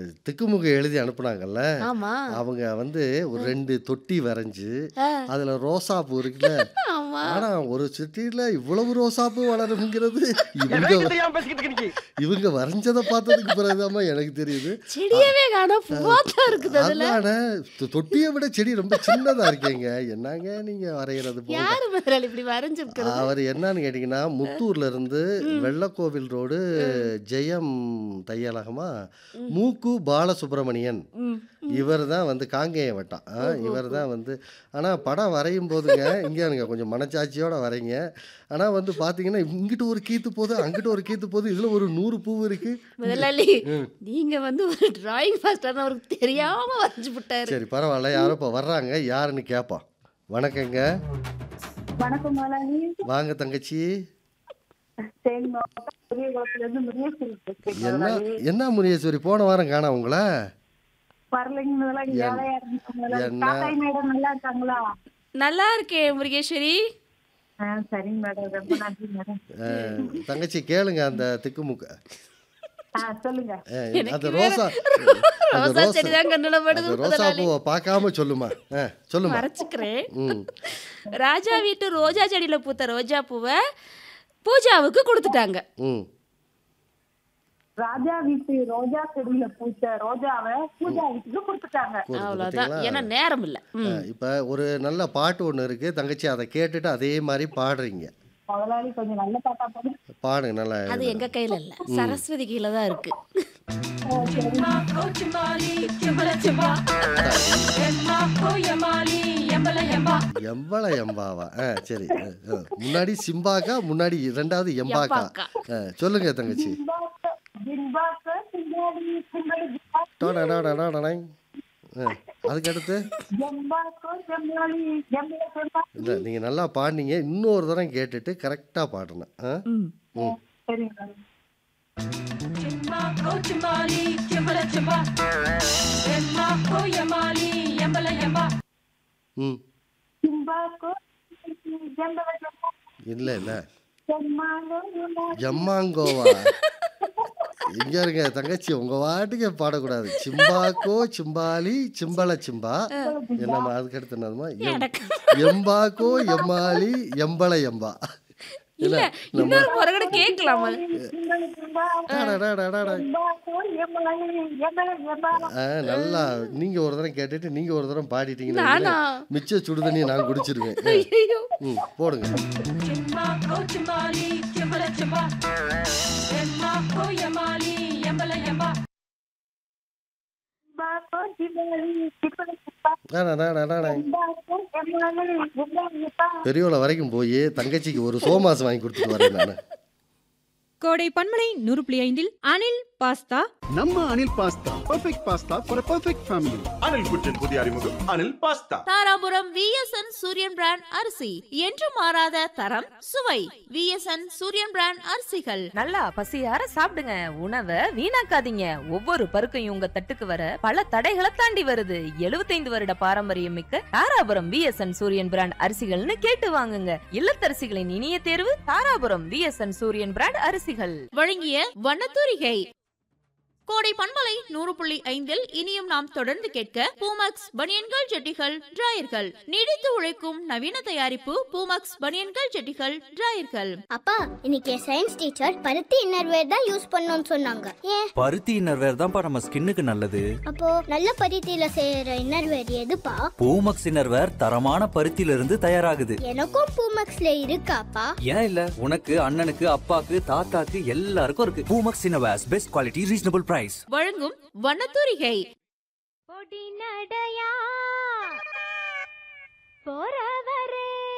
திக்குமுக எழுதி அனுப்புனாங்கல்ல ஆமா அவங்க வந்து ஒரு ரெண்டு தொட்டி வரைஞ்சு ஆ, அதுல ரோசாப்பூ இருக்குல்ல ஆமா ஆனா ஒரு சிட்டியில இவ்வளவு ரோசாப்பூ வளருங்கிறது இவங்க இவங்க வரைஞ்சதை பார்த்ததுக்கு பிறகுதாம்மா எனக்கு தெரியுது செடியவே காணோம் பூவாத்தான் இருக்குது அதுல அதானே தொ- தொட்டியை விட செடி ரொம்ப சின்னதா இருக்கேங்க என்னங்க நீங்க வரைகிறது போங்க யாரு முதலாளி இப்படி வரைஞ்சிருக்கிறது அவர் என்னன்னு கேட்டிங்கன்னா முத்தூர்ல இருந்து வெள்ளக்கோவில் ரோடு ஜெயம் தையலகமா மூக்கு பாலசுப்ரமணியன் ம், இவர் தான் வந்து காங்கேயம் வட்டம் இவர் தான் வந்து ஆனால் படம் வரையும் போதுங்க இங்கே எனக்கு கொஞ்சம் மனச்சாட்சியோட வரைங்க ஆனால் வந்து பார்த்தீங்கன்னா இங்கிட்டு ஒரு கீத்து போகுது அங்கிட்டு ஒரு கீத்து போகுது இதில் ஒரு நூறு பூ இருக்கு முதலாளி நீங்க வந்து ஒரு டிராயிங் மாஸ்டர்னு அவருக்கு தெரியாம வரைஞ்சு விட்டாரு சரி பரவாயில்ல யாரோ இப்போ வர்றாங்க யாருன்னு கேட்போம் வணக்கங்க வணக்கம் முதலாளி வாங்க தங்கச்சி தேனி மாவட்டம் பெரியகுளத்துல இருந்து முருகேஸ்வரி பேசுறேன் என்ன முதலாளி என்ன முனியேஸ்வரி போன வாரம் காணோம் உங்களை வரலைங்க முதலாளி என்- வேலையா இருந்துச்சு முதலாளி என்ன? தாத்தாய் மேடம் நல்லா இருக்காங்களா நல்லா இருக்கேன் முருகேஸ்வரி ஆ சரிங்க மேடம் ரொம்ப நன்றி மேடம் அஹ், தங்கச்சி கேளுங்க அந்த திக்குமுக்க ஆ சொல்லுங்க அஹ், எனக்கு அந்த வேற ரோசா அந்த ரோசா ரோசா செடிதான் கண்ணுல படுது அந்த ரோசா முதலாளி பூவை பார்க்காம சொல்லுமா ஆ சொல்லுமா மறைச்சுக்கிறேன் ம் ராஜா வீட்டு ரோஜா செடியில பூத்த ரோஜா பூவை பூஜாவுக்கு கொடுத்துட்டாங்க ம் ராஜா வீட்டு ரோஜா செடியில பூத்த ரோஜாவை பூஜா வீட்டுக்கு கொடுத்துட்டாங்க போதும், அவ்வளவுதான் பார்த்தீங்களா? ஏன்னா நேரம் இல்ல ம். ஆ, இப்ப ஒரு நல்ல பாட்டு ஒண்ணு இருக்கு தங்கச்சி அதை கேட்டுட்டு அதே மாதிரி பாடுறீங்க முதலாளி கொஞ்சம் நல்ல பாட்டா போடு பாடுங்க நல்லா அது எங்க கையில இல்ல சரஸ்வதி கீழ தான் இருக்கு எம்பள எம்பாவா ஆ சரி ஆ, ஆ. முன்னாடி சிம்பாக்கா முன்னாடி ரெண்டாவது எம்பாக்கா எம்பாக்கா. ஆ, சொல்லுங்க தங்கச்சி பின்பாக்க- பின்பாக்க பின்னாடி பின்னாடி டோடடடடடடை. ஆ, அதுக்கு அடுத்து ஜம்பாக்கோ ஜம்மாளி ஜம்மில ஜம்பா இல்லை நீங்கள் நல்லா பாடினீங்க இன்னொரு தரம் கேட்டுட்டு கரெக்டாக பாடணும் ஆ ம். ம் சரிங்க மேடம் ம் ஜம்பாக்கோ ஜம்பல ஜம்பா இல்லை இல்லை ஜம்மாலோ ஜம்மா ஜம்மாங்கோவா இங்க இருங்க தங்கச்சி உங்க வாட்டுக்கு பாடக்கூடாது சிம்பாக்கோ சிம்பாலி சிம்பள சிம்பா என்னம்மா அதுக்கு அடுத்து என்னதுமா எம்- எனக்கு எம்பாக்கோ எம்மாலி எம்பள எம்பா இல்ல இன்னொரு முறை கூட கேட்கலாமா ஜம்பல ஜம்பா டடடடடட. ஜம்பாக்கோ ஜம்மாளி ஜம்பல ஜம்பா ஆ, நல்லா நீங்க ஒரு தரம் கேட்டுட்டு நீங்க ஒரு தரம் பாடிட்டீங்கன்னா நானா? மிச்ச சுடுதண்ணி நான் குடிச்சிருவேன் ஆ. ஐயோ ம் போடுங்க ஜம்பாக்கோ ஜம்மாளி ஜம்பல ஜம்பா டடடடடட. ஜம்பாக்கோ ஜம்மாளி ஜம்பல ஜம்பா பெரியவள வரைக்கும் போய் தங்கச்சிக்கு ஒரு சோமாசம் வாங்கி கொடுத்துட்டு வரேன் நான் கோடை பன்மலை நூறு புள்ளி ஐந்தில் அனில் பாஸ்தா நம்ம Anil pasta perfect pasta for perfect family Anil குற்றின் புதிய அறிமுகம் Anil pasta Dharapuram VSN Suriyan brand அரிசி என்று மாறாத தரம் சுவை விஎஸ்என் சூரியன் பிராண்ட் அரிசிகள் நல்லா பசியார சாப்பிடுங்க உணவை வீணாக்காதீங்க ஒவ்வொரு பருக்கையும் உங்க தட்டுக்கு வர பல தடைகளை தாண்டி வருது 75 வருட பாரம்பரியம் மிக்க தாராபுரம் விஎஸ்என் சூரியன் பிராண்ட் அரிசிகள்னு கேட்டு வாங்குங்க இல்லத்தரசிகளின் இனிய தேர்வு தாராபுரம் விஎஸ்என் சூரியன் பிராண்ட் அரிசிகள் வழங்கிய வண்ணத்தூரிகை கோடை பண்பலை நூறு புள்ளி ஐந்தில் இனியும் நாம் தொடர்ந்து கேட்க பூமக்ஸ் பனியன்கள் ஜெட்டிகள் டிராயர்கள் நீடித்து உழைக்கும் நவீன தயாரிப்பு பூமக்ஸ் பனியன்கள் ஜெட்டிகள் டிராயர்கள் அப்பா இன்னைக்கு சயின்ஸ் டீச்சர் பருத்தி இன்னர்வேர் தான் யூஸ் பண்ணணும்னு சொன்னாங்க ஏன் பருத்தி இன்னர்வேர் தான்ப்பா நம்ம ஸ்கின்னுக்கு நல்லது அப்போ நல்ல பருத்தியில செய்யற இன்னர்வேர் எதுப்பா பூமக்ஸ் இன்னர்வேர் தரமான பருத்தியில இருந்து தயாராகுது எனக்கும் பூமக்ஸ்ல இருக்காப்பா ஏன் இல்ல உனக்கு அண்ணனுக்கு அப்பாக்கு தாத்தாக்கு எல்லாருக்கும் இருக்கு Poomex innerwears best quality reasonable price வழங்கும் வண்ணத்தூரிகை நடையா போறவ